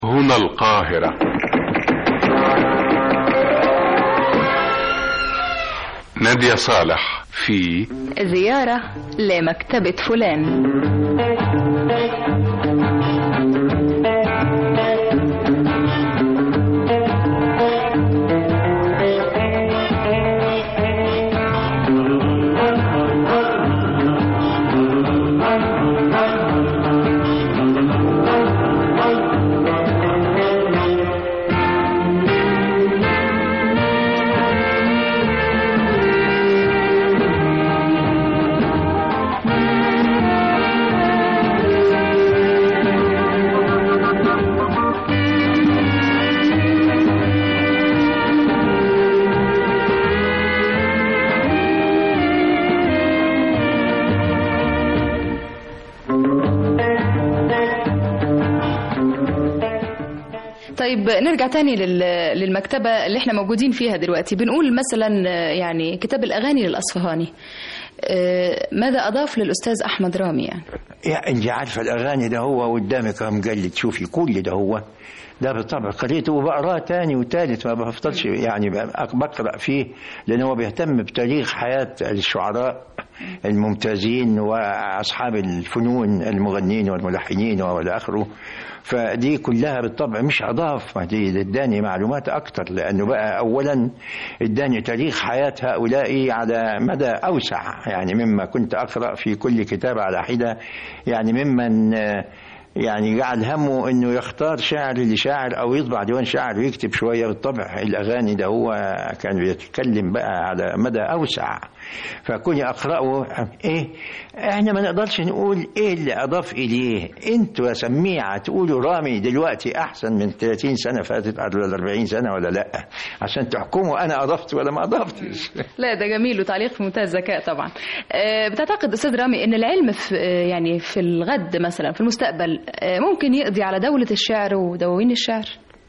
هنا القاهرة نادية صالح في زيارة لمكتبة فلان طيب نرجع تاني لل- للمكتبة اللي احنا موجودين فيها دلوقتي بنقول مثلا آه، يعني كتاب الأغاني للأصفهاني آه، ماذا أضاف للأستاذ أحمد رامي يعني يا انت عارفه الاغاني ده هو قدامك اهو مجلد شوفي كل ده هو ده بالطبع قريته وبقراه تاني وتالت ما بفضلش يعني بق- بقرا فيه لان هو بيهتم بتاريخ حياه الشعراء الممتازين واصحاب الفنون المغنيين والملحنين والى اخره فدي كلها بالطبع مش اضاف ما دي اداني معلومات اكتر لانه بقى اولا اداني تاريخ حياه هؤلاء على مدى اوسع يعني مما كنت اقرا في كل كتاب على حده يعني ممن آه، يعني جعل همه انه يختار شاعر لشاعر او يطبع ديوان شاعر ويكتب شويه بالطبع الاغاني ده هو كان بيتكلم بقى على مدى اوسع فكوني اقراه ايه احنا ما نقدرش نقول ايه اللي اضاف اليه انتوا يا سميعه تقولوا رامي دلوقتي احسن من 30 سنه فاتت ولا 40 سنه ولا لا عشان تحكموا انا اضفت ولا ما اضفتش لا ده جميل وتعليق في منتهى الذكاء طبعا آه، بتعتقد أستاذ رامي أن العلم في آه، يعني في الغد مثلا في المستقبل آه، ممكن يقضي على دولة الشعر ودواوين الشعر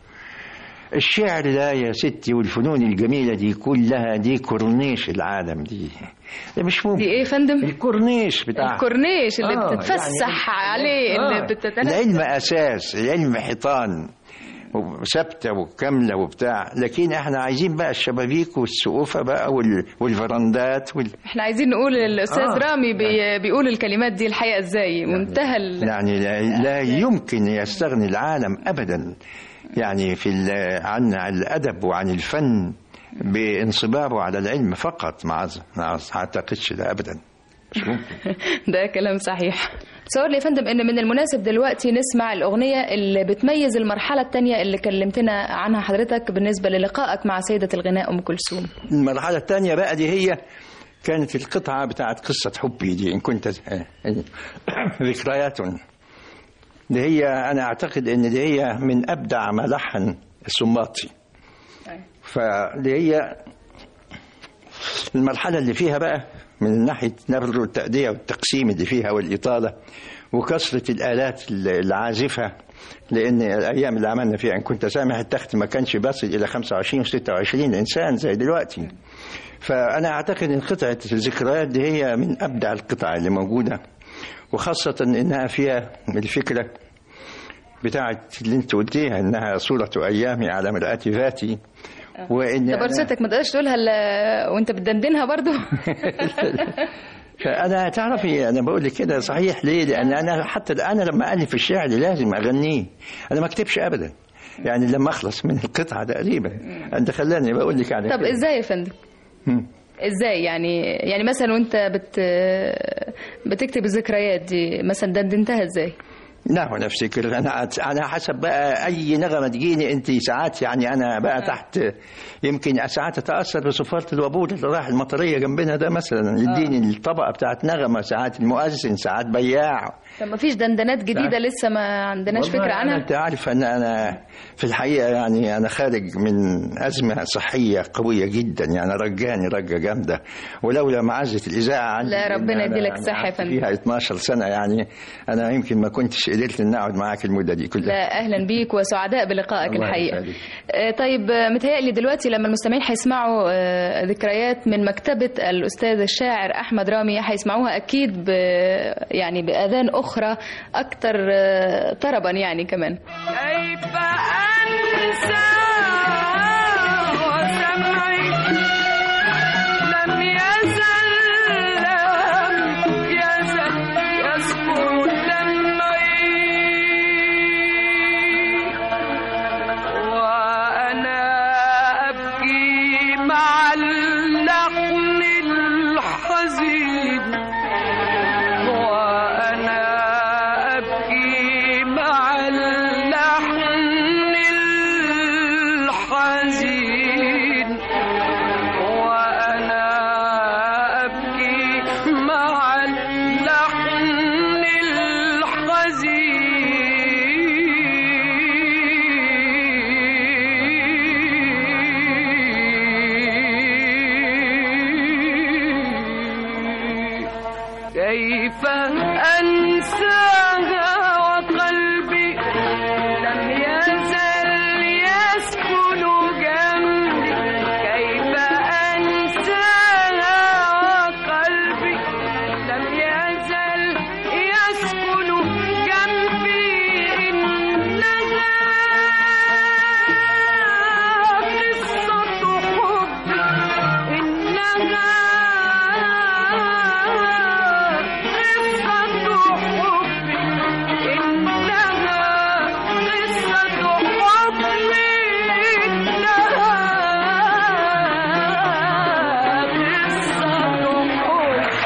الشعر ده يا ستي والفنون الجميلة دي كلها دي كورنيش العالم دي ده مش ممكن دي إيه يا فندم؟ الكورنيش بتاع الكورنيش اللي آه، بتتفسح يعني- عليه اللي آه. بتتنفس العلم أساس العلم حيطان ثابتة وكاملة وبتاع لكن احنا عايزين بقى الشبابيك والسقوفة بقى وال- والفرندات وال... احنا عايزين نقول الاستاذ آه. رامي بي بيقول الكلمات دي الحقيقه ازاي منتهى ال... يعني لا, لا يمكن يستغني العالم ابدا يعني في ال- عن الادب وعن الفن بانصبابه على العلم فقط ما أظ- ما اعتقدش ده ابدا مش ممكن ده كلام صحيح تصور لي يا فندم ان من المناسب دلوقتي نسمع الاغنيه اللي بتميز المرحله الثانيه اللي كلمتنا عنها حضرتك بالنسبه للقائك مع سيده الغناء ام كلثوم المرحله الثانيه بقى دي هي كانت القطعه بتاعت قصه حبي دي ان كنت ذكريات دي هي انا اعتقد ان دي هي من ابدع ما لحن السماطي فدي هي المرحلة اللي فيها بقى من ناحية نبر والتأدية والتقسيم اللي فيها والإطالة وكثرة الآلات العازفة لأن الأيام اللي عملنا فيها إن كنت سامح التخت ما كانش بيصل إلى 25 و 26 إنسان زي دلوقتي فأنا أعتقد إن قطعة الذكريات دي هي من أبدع القطع اللي موجودة وخاصة إنها فيها الفكرة بتاعت اللي أنت قلتيها إنها صورة أيامي على مرآة ذاتي وإن طب أنا- فرصتك ما تقدرش تقولها الا وانت بتدندنها برضو فانا تعرفي انا بقول لك كده صحيح ليه لان انا حتى انا لما الف الشعر لازم اغنيه انا ما اكتبش ابدا يعني لما اخلص من القطعه تقريبا انت خلاني بقول لك على طب كده. ازاي يا فندم هم. ازاي يعني يعني مثلا وانت بت بتكتب الذكريات دي مثلا دندنتها ازاي لا وانا افتكر انا انا حسب بقى اي نغمه تجيني انت ساعات يعني انا بقى تحت يمكن ساعات اتاثر بصفاره الوابور اللي رايح المطريه جنبنا ده مثلا يديني الطبقه بتاعت نغمه ساعات المؤذن ساعات بياع طب ما فيش دندنات جديده لسه ما عندناش والله فكره أنا عنها انت عارف ان انا في الحقيقه يعني انا خارج من ازمه صحيه قويه جدا يعني رجاني رجه جامده ولولا معزه الاذاعه عندي لا، لأن ربنا أنا يديلك الصحة يا قعدت فندم. فيها 12 سنه يعني انا يمكن ما كنتش قدرت ان اقعد معاك المده دي كلها لا اهلا بيك وسعداء بلقائك الله الحقيقه يسعدك. آه، طيب آه، متهيألي دلوقتي لما المستمعين هيسمعوا آه، ذكريات من مكتبة الأستاذ الشاعر أحمد رامي هيسمعوها أكيد ب يعني بآذان أخرى أكثر آه، طربا يعني كمان كيف أنسى وسمعي لم يزل لم يزل يذكر دمعي وأنا أبكي مع اللحن الحزين وأنا أبكي مع اللحن الحزين وأنا أبكي مع اللحن الحزين كيف أنساها وقلبي لم يزل يسكن جنبي كيف أنساها وقلبي لم يزل يسكن جنبي إنها قصة حب إنها قصة حب إنها قصة حب إنها قصة حب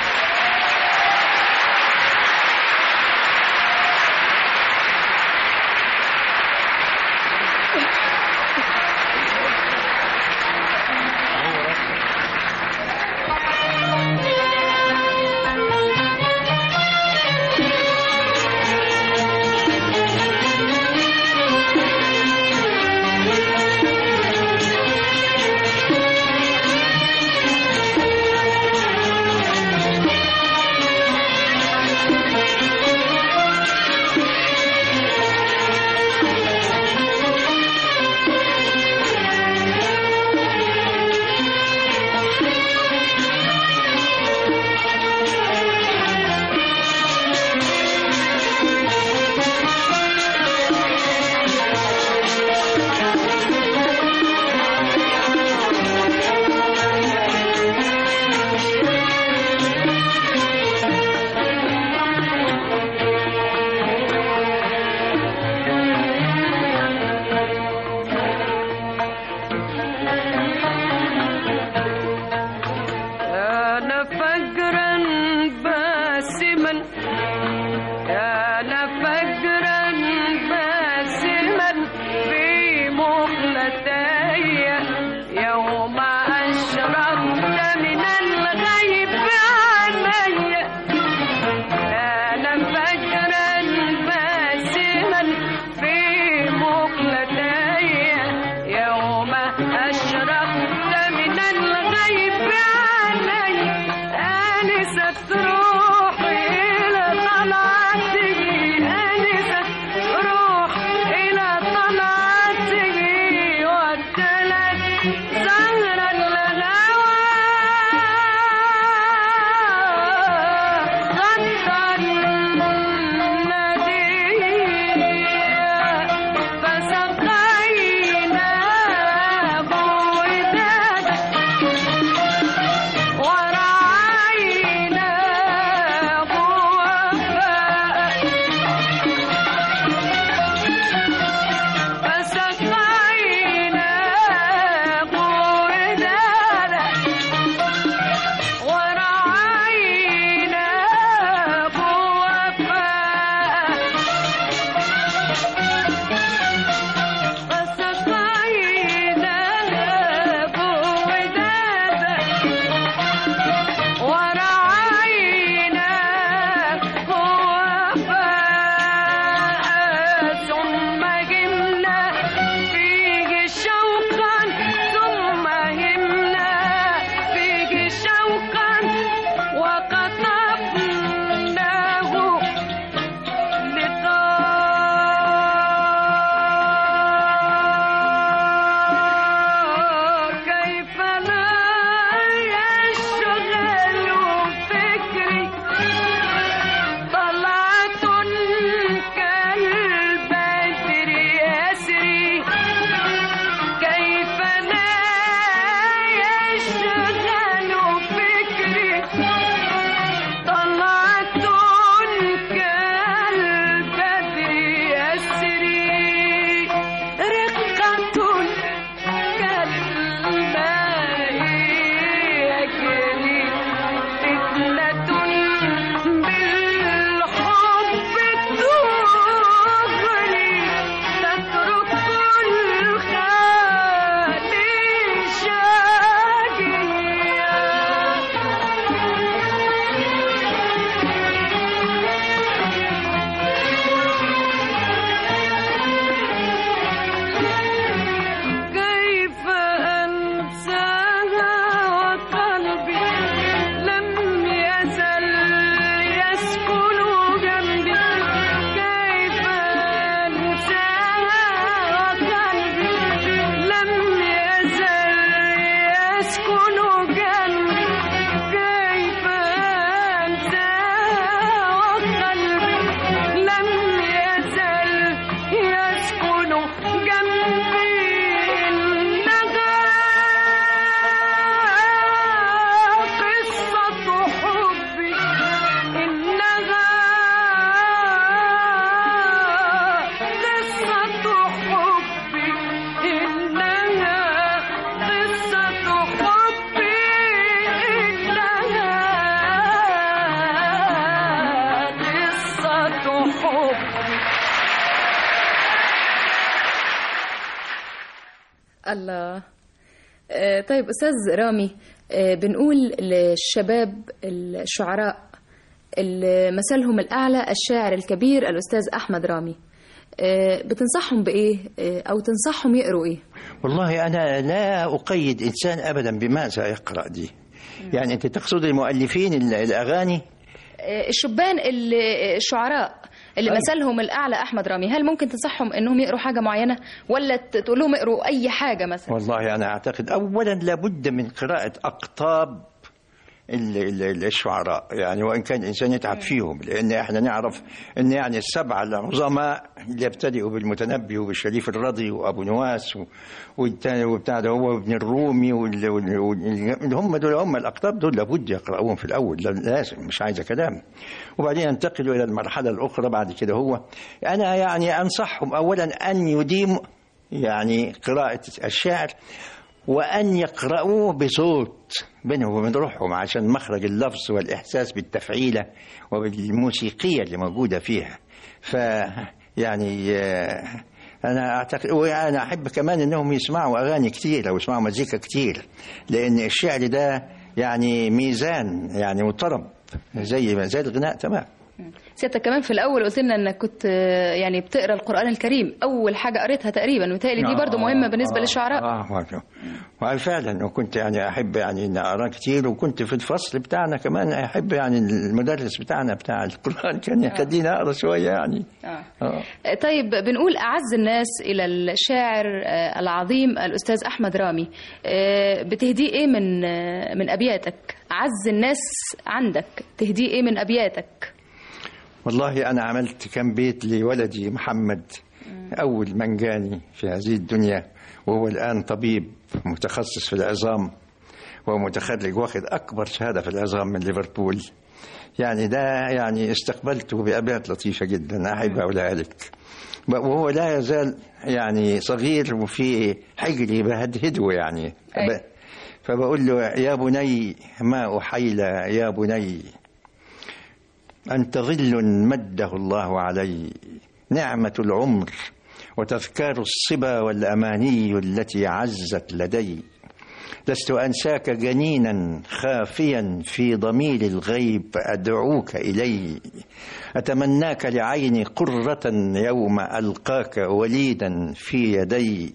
كان فجرا باسما كان فجرا باسما في مقلتي يوم أشرقت من الغيب علي كان فجرا باسما في مقلتي يوم أشرقت من الغيب علي آنست روحي إلى طلعته آنست روحي إلى طلعته وابتلت الله آه، طيب أستاذ رامي آه، بنقول للشباب الشعراء اللي مثلهم الأعلى الشاعر الكبير الأستاذ أحمد رامي آه، بتنصحهم بإيه آه، أو تنصحهم يقروا إيه والله أنا لا أقيد إنسان أبدا بماذا يقرأ دي يعني أنت تقصد المؤلفين ال- الأغاني آه، الشبان اللي الشعراء اللي أيوة. مثلهم الأعلى أحمد رامي هل ممكن تنصحهم إنهم يقروا حاجة معينة ولا ت- تقول لهم اقروا أي حاجة مثلا والله أنا أعتقد أولا لابد من قراءة أقطاب ال- ال- ال- الشعراء يعني وإن كان الإنسان يتعب فيهم لأن إحنا نعرف أن يعني السبعة العظماء اللي يبتدئوا بالمتنبي وبالشريف الرضي وأبو نواس و- والتاني وبتاع ده هو ابن الرومي وال- وال- وال- اللي هم دول هم الأقطاب دول لابد يقرأوهم في الأول لا- لازم مش عايزة كلام وبعدين ينتقلوا إلى المرحلة الأخرى بعد كده هو أنا يعني أنصحهم أولا أن يديموا يعني قراءة الشعر وأن يقرأوه بصوت بينهم وبين روحهم عشان مخرج اللفظ والإحساس بالتفعيلة وبالموسيقية اللي موجودة فيها ف يعني آه، أنا أعتقد وأنا أحب كمان إنهم يسمعوا أغاني كتير أو يسمعوا مزيكا كتير لأن الشعر ده يعني ميزان يعني وطرب زي ما زي الغناء تمام سيادتك كمان في الأول قلت لنا إنك كنت آه، يعني بتقرا القرآن الكريم أول حاجة قريتها تقريبا متهيألي دي برضو مهمة بالنسبة للشعراء آه آه آه فعلا وكنت يعني أحب يعني إن أقرأ كتير وكنت في الفصل بتاعنا كمان أحب يعني المدرس بتاعنا بتاع القرآن كان يخليني أقرأ شوية يعني آه. آه. طيب بنقول أعز الناس إلى الشاعر آه، العظيم الأستاذ أحمد رامي آه، بتهديه إيه من آه، من أبياتك أعز الناس عندك تهديه إيه من أبياتك والله أنا عملت كم بيت لولدي محمد أول من جاني في هذه الدنيا وهو الآن طبيب متخصص في العظام ومتخرج واخد أكبر شهادة في العظام من ليفربول يعني ده يعني استقبلته بأبيات لطيفة جدا أحب أقولها لك وهو لا يزال يعني صغير وفي حجري بهدهده يعني أي. فبقول له يا بني ما أحيل يا بني أنت ظل مده الله علي نعمة العمر وتذكار الصبا والأماني التي عزت لدي لست أنساك جنينا خافيا في ضمير الغيب أدعوك إلي أتمناك لعيني قرة يوم ألقاك وليدا في يدي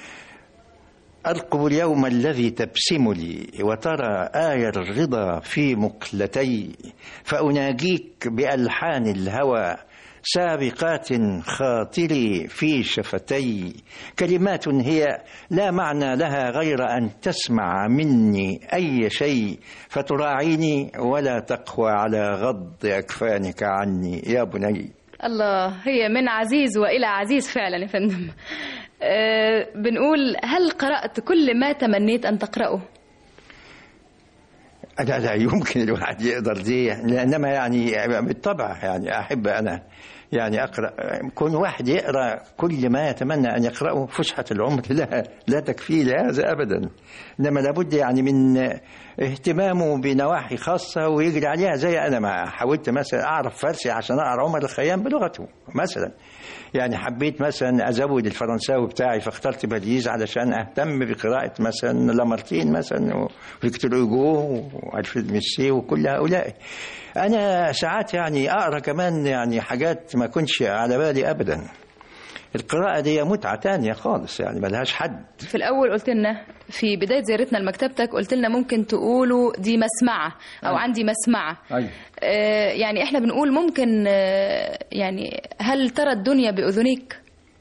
أرقب اليوم الذي تبسم لي وترى آية الرضا في مقلتي فأناجيك بألحان الهوى سابقات خاطري في شفتي كلمات هي لا معنى لها غير أن تسمع مني أي شيء فتراعيني ولا تقوى على غض أكفانك عني يا بني الله هي من عزيز وإلى عزيز فعلا يا فندم آه، بنقول هل قرأت كل ما تمنيت أن تقرأه لا لا يمكن الواحد يقدر دي انما يعني بالطبع يعني احب انا يعني اقرا كون واحد يقرا كل ما يتمنى ان يقراه فسحه العمر لا لا تكفيه لهذا ابدا انما لابد يعني من اهتمامه بنواحي خاصه ويجري عليها زي انا ما حاولت مثلا اعرف فارسي عشان اقرا عمر الخيام بلغته مثلا يعني حبيت مثلا ازود الفرنساوي بتاعي فاخترت باريس علشان اهتم بقراءه مثلا لامارتين مثلا وفيكتور هوجو والفريد ميسي وكل هؤلاء انا ساعات يعني اقرا كمان يعني حاجات ما كنتش على بالي ابدا القراءة دي متعة تانية خالص يعني ملهاش حد في الأول قلت لنا في بداية زيارتنا لمكتبتك قلت لنا ممكن تقولوا دي مسمعة أو أيوة. عندي مسمعة أيوة. آه، يعني احنا بنقول ممكن آه، يعني هل ترى الدنيا بأذنيك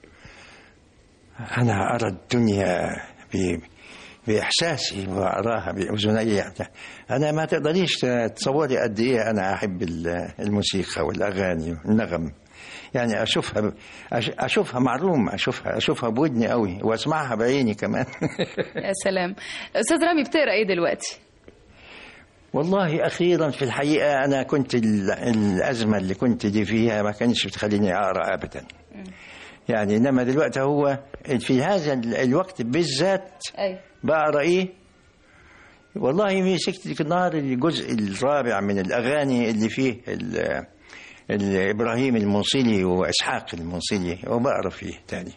أنا أرى الدنيا ب... بإحساسي وأراها بأذني أنا ما تقدريش تصوري قد إيه أنا أحب ال- الموسيقى والأغاني والنغم يعني أشوفها أش- أشوفها معلوم أشوفها أشوفها بودني قوي وأسمعها بعيني كمان يا سلام أستاذ رامي بتقرأ إيه دلوقتي والله أخيرا في الحقيقة أنا كنت ال- الأزمة اللي كنت دي فيها ما كانش بتخليني أقرأ أبدا يعني إنما دلوقتي هو في هذا ال- الوقت بالذات أي بقرا ايه والله مسكت النهار الجزء الرابع من الاغاني اللي فيه ال- ال- ابراهيم الموصلي واسحاق الموصلي وبقرا فيه تاني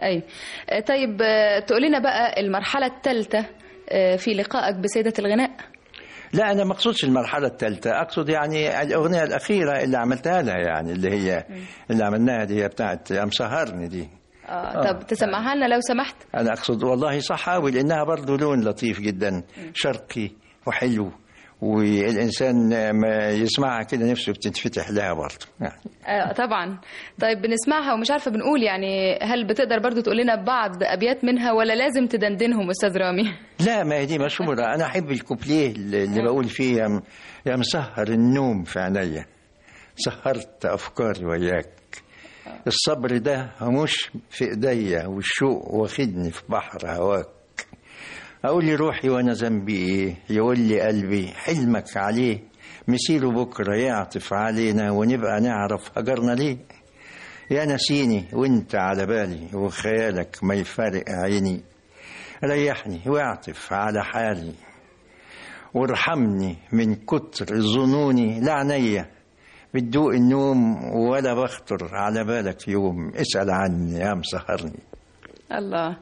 أي آه، طيب آه، تقول لنا بقى المرحلة الثالثة آه، في لقائك بسيدة الغناء لا انا ما اقصدش المرحله الثالثه اقصد يعني الاغنيه الاخيره اللي عملتها لها يعني اللي هي اللي عملناها دي هي بتاعت يا مسهرني دي آه. طب تسمعها لنا لو سمحت انا اقصد والله صحاوي لانها برضه لون لطيف جدا شرقي وحلو والانسان ما يسمعها كده نفسه بتنفتح لها برضه يعني آه طبعا طيب بنسمعها ومش عارفة بنقول يعني هل بتقدر برضو تقول لنا بعض أبيات منها ولا لازم تدندنهم أستاذ رامي لا ما هي دي مشهورة أنا أحب الكوبليه اللي بقول فيه يا م- يا مسهر النوم في عينيا سهرت أفكاري وياك الصبر ده مش في إيديا والشوق واخدني في بحر هواك أقول لي روحي وأنا ذنبي إيه يقول لي قلبي حلمك عليه مسيره بكرة يعطف علينا ونبقى نعرف هجرنا ليه يا نسيني وانت على بالي وخيالك ما يفارق عيني ريحني واعطف على حالي وارحمني من كتر ظنوني لا عينيا بتدوق النوم ولا بخطر على بالك يوم اسأل عني يا مسهرني الله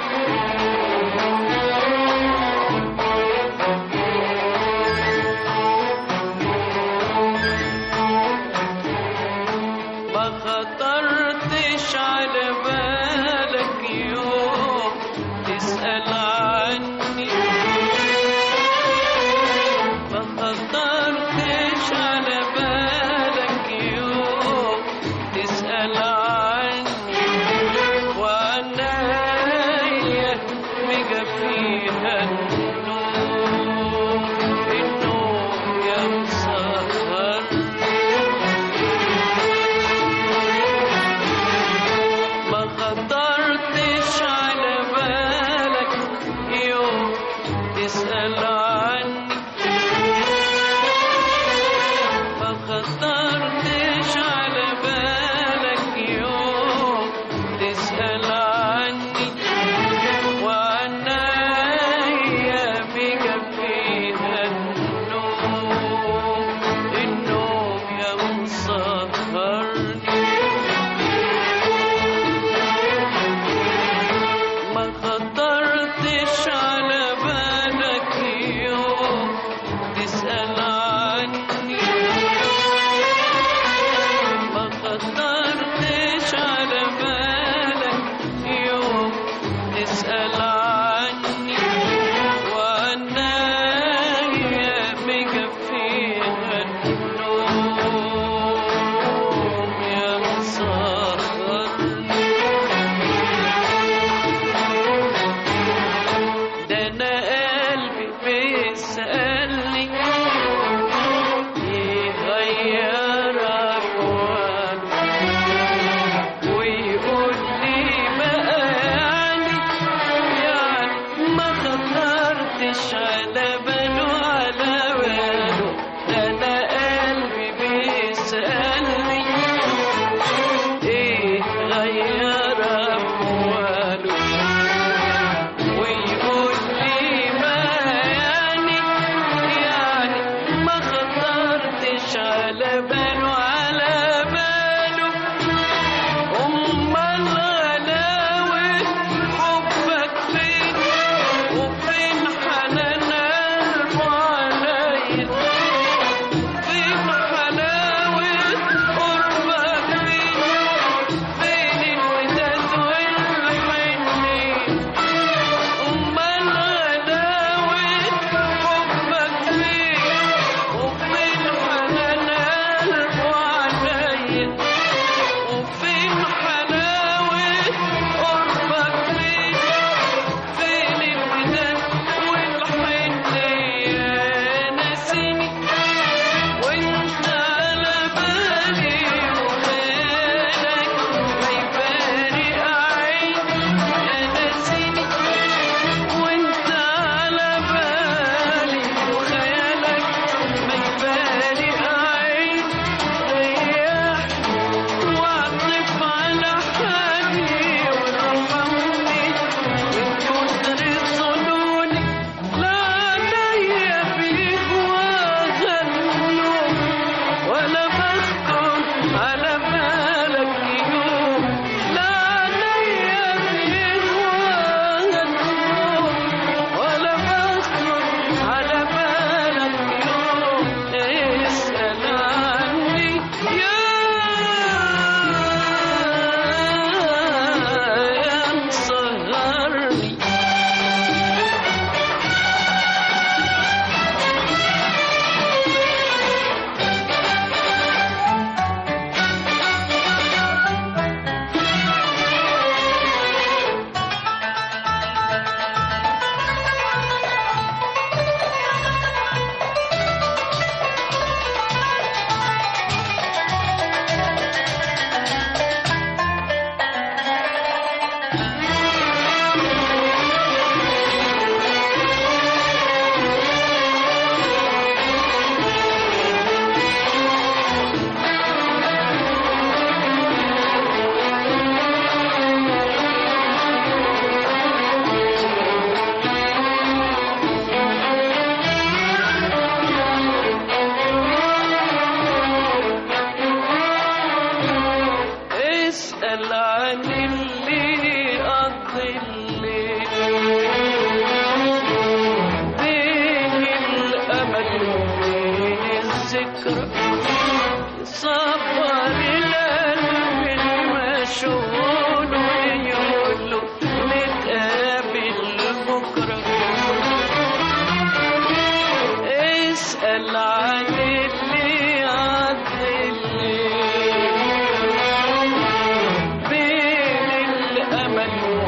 ما خطرتش على بالك يوم تسأل عني ما خطرتش على بالك يوم تسأل عني وعنايا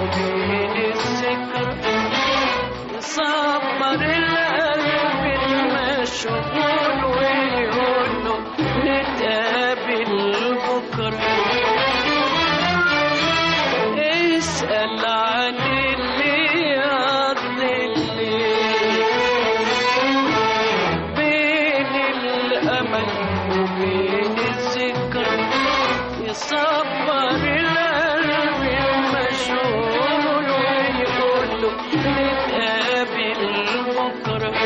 وبين الذكرى يصبر القلب المشغول ويقول له نتقابل بكرة اسأل عن اللي يقضي الليل بين الأمل وبين الذكرى يصبر القلب المشغول ويقول له نتقابل بكرة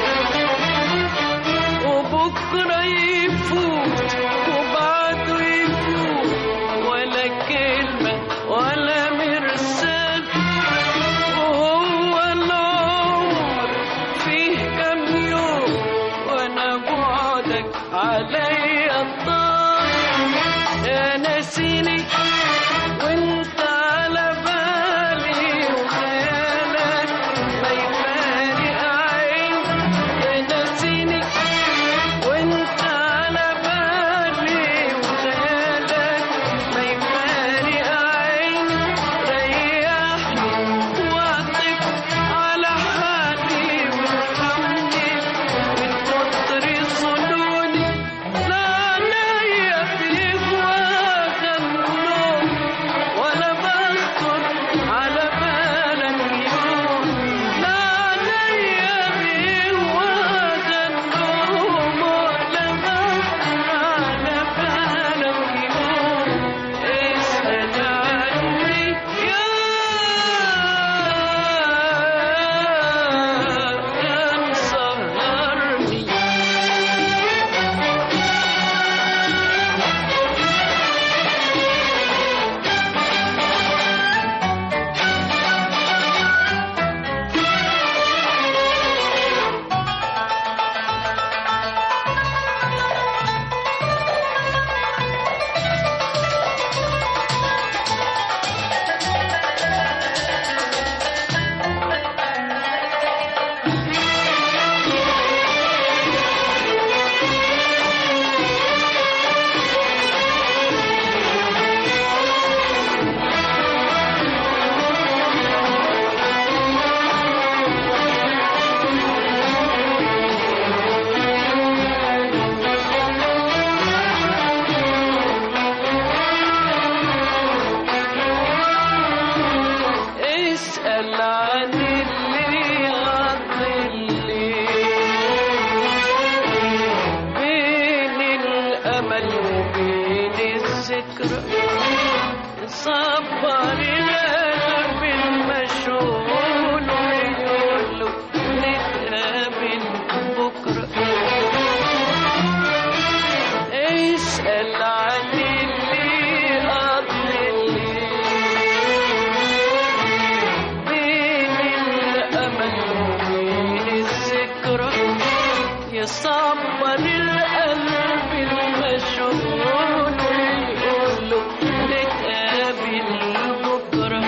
وبكرة يفوت وبعده يفوت ولا كلمة ولا مرسال وهو العمر فيه كم يوم وانا بعدك عليا الطار يا ناسيني وانت على بالي وخيالك ما يفارق عيني يا ناسيني وانت على بالي وخيالك ما يفارق عيني ريحني واعطف على حالي وارحمني من كتر صدودي لا عليا في هواك النوم ولا بخطر على بالك يوم لا عليا في هواك النوم ولا بخطر على بالك يوم اسأل عني يا يا مسهرني اسأل عن اللي يقضي الليل بين الأمل وبين الذكرى صبر القلب المشغول ويقول له نتقابل بكرة اسأل عن اللي قضي الليل بين الأمل وبين الذكرى يصبر القلب المشغول ويقول له نتقابل بكرة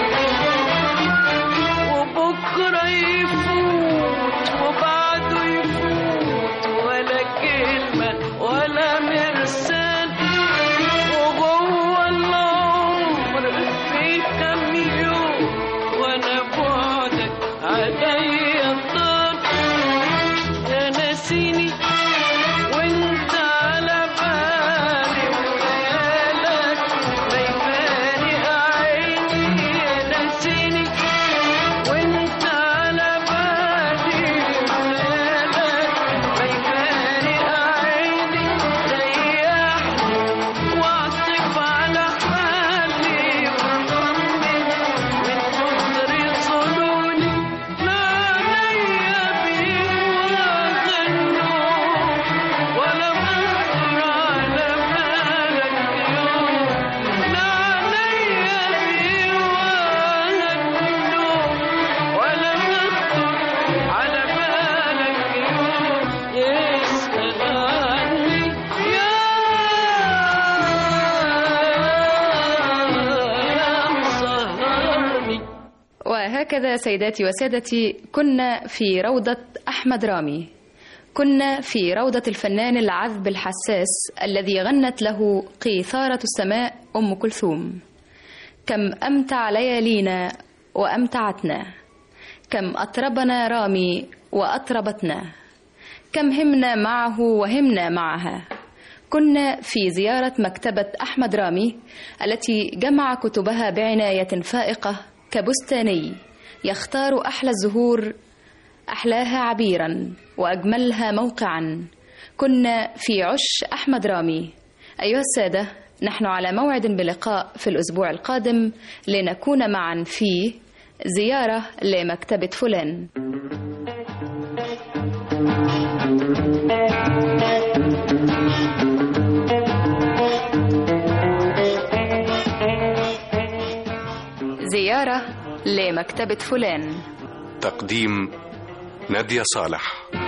وبكرة يفوت وبعده يفوت ولا كلمة ولا مرسال وجوه العمر في كم يوم وانا بعدك عليا الطار يا ناسيني وانت على بالي وخيالك ما يفارق عيني يا ناسيني وانت على بالي وخيالك ما يفارق عيني ريحني واعطف على حالي وارحمني من كتر صدودي لا عليا بهواك النوم ولا بخطر على بالك يوم لا عليا بهواك النوم ولا بخطر على بالك يوم يسأل عني يا مسهرني وهكذا سيداتي وسادتي كنا في روضة أحمد رامي كنا في روضة الفنان العذب الحساس الذي غنت له قيثارة السماء أم كلثوم كم أمتع ليالينا وأمتعتنا كم أطربنا رامي وأطربتنا كم همنا معه وهمنا معها كنا في زيارة مكتبة أحمد رامي التي جمع كتبها بعناية فائقة كبستاني يختار أحلى الزهور أحلاها عبيرا وأجملها موقعا كنا في عش أحمد رامي أيها السادة نحن على موعد بلقاء في الأسبوع القادم لنكون معا في زيارة لمكتبة فلان زيارة لمكتبة فلان تقديم نادية صالح